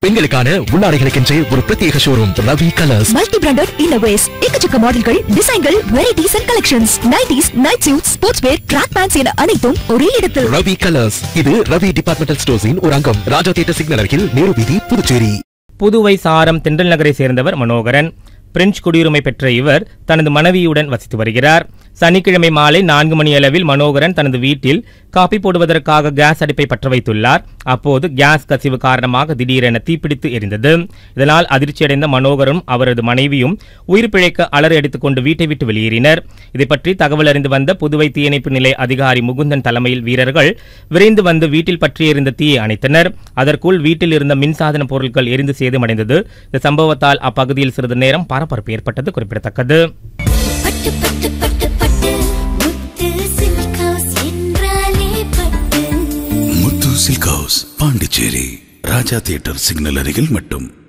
பெண்களுக்கான உள்ளாடைகளுக்கென்றே ஒரு பிரத்யேக showroom Ravi colours multi branded இன்னோவேஸ் எக்கச்சக்க மாடல்கள் டிசைன்கள் varieties and collections nighties night suit sports wear track pants என அனைத்தும் ஒரே இடத்தில் ரவி கலர்ஸ் இது ரவி டிபார்ட்மெண்டல் ஸ்டோர்ஸின் ஒரு அங்கம் ராஜா தியேட்டர் சிக்னல் அருகில் நேரு வீதி புதுச்சேரி புதுவை சாரம் தென்றல் நகரை சேர்ந்தவர் மனோகரன் பிரெஞ்சு குடியுரிமை பெற்ற இவர் தனது மனைவியுடன் வசித்து வருகிறார் சனிக்கிழமை மாலை நான்கு மணி அளவில் மனோகரன் தனது வீட்டில் காபி போடுவதற்காக கேஸ் அடுப்பை பற்ற வைத்துள்ளார் அப்போது கேஸ் கசிவு காரணமாக திடீரென தீப்பிடித்து எரிந்தது இதனால் அதிர்ச்சியடைந்த மனோகரும் அவரது மனைவியும் உயிர் பிழைக்க அலறி அடித்துக் கொண்டு வீட்டை விட்டு வெளியேறினர் இதை பற்றி தகவல் அறிந்து வந்த புதுவை தீயணைப்பு நிலைய அதிகாரி முகுந்தன் தலைமையில் வீரர்கள் விரைந்து வந்து வீட்டில் பற்றியிருந்த தீயை அணைத்தனர் அதற்குள் வீட்டில் இருந்த மின்சாதன பொருட்கள் எரிந்து சேதமடைந்தது இந்த சம்பவத்தால் அப்பகுதியில் சிறிது நேரம் பரபரப்பு ஏற்பட்டது குறிப்பிடத்தக்கது பட்டு பட்டு பட்டு பட்டு முத்து சில்க் ஹவுஸ் என்றாலே பட்டு Muthu silk house Pondicherry Raja theatre signal அருகில் மட்டும்